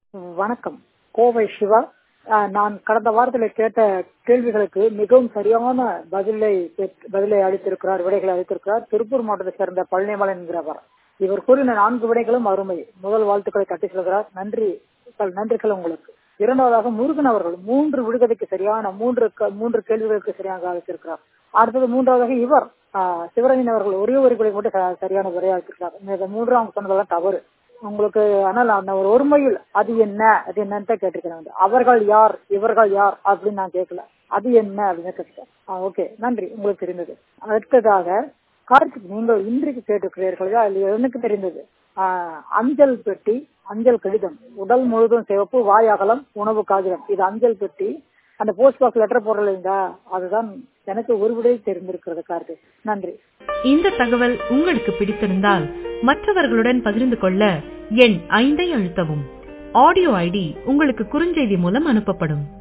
வணக்கம் கோவை சிவா ஆஹ் நான் கடந்த வாரத்தில் கேட்ட கேள்விகளுக்கு மிகவும் சரியான பதிலை பெற்- பதிலை அளித்திருக்கிறார் விடைகளை அளித்திருக்கிறார் திருப்பூர் மாவட்டத்தை சேர்ந்த பழனிமலை என்கிறவர் இவர் கூறின நான்கு விடைகளும் அருமை முதல் வாழ்த்துக்களை தட்டி செல்கிறார் நன்றி சார், நன்றிகள் உங்களுக்கு இரண்டாவதாக முருகன் அவர்கள் மூன்று விடுகதைக்கு சரியான மூன்று க- மூன்று கேள்விகளுக்கு சரியாக அளித்திருக்கிறார் அடுத்தது மூன்றாவதாக இவர் ஆஹ், சிவரஞ்சன் அவர்கள் ஒரே ஒரு விடை மட்டும் ச- சரியான விடையா அளித்திருக்கிறார் இந்த மூன்று அவங்க சொன்னதெல்லாம் தவறு உங்களுக்கு ஆனால் அந்த ஒரு ஒருமையில் அது என்ன அது என்னன்னு தான் கேட்டிருக்கிறாங்க அவர்கள் யார் இவர்கள் யார் அப்படின்னு நான் கேட்கல அது என்ன அப்படின்னு கேட்டிருக்கேன் ஓகே நன்றி உங்களுக்கு தெரிந்தது அடுத்ததாக கார்த்திக் நீங்கள் இன்றைக்கு கேட்டிருக்கிறீர்கள் அதில் எனக்கு தெரிந்தது ஆஹ், அஞ்சல் பெட்டி அஞ்சல் கடிதம் உடல் முழுதும் சிவப்பு வாய் அகலம் உணவு காகிதம் இது அஞ்சல் பெட்டி அந்த போஸ்ட் பாக்ஸ் லெட்டர் போடுறீங்க அதுதான் எனக்கு ஒரு விடை தெரிந்திருக்கிறது கார்த்திக் நன்றி இந்த தகவல் உங்களுக்கு பிடித்திருந்தால் மற்றவர்களுடன் பகிர்ந்து கொள்ள எண் ஐந்தை அழுத்தவும் ஆடியோ ஐடி உங்களுக்கு குறுஞ்செய்தி மூலம் அனுப்பப்படும்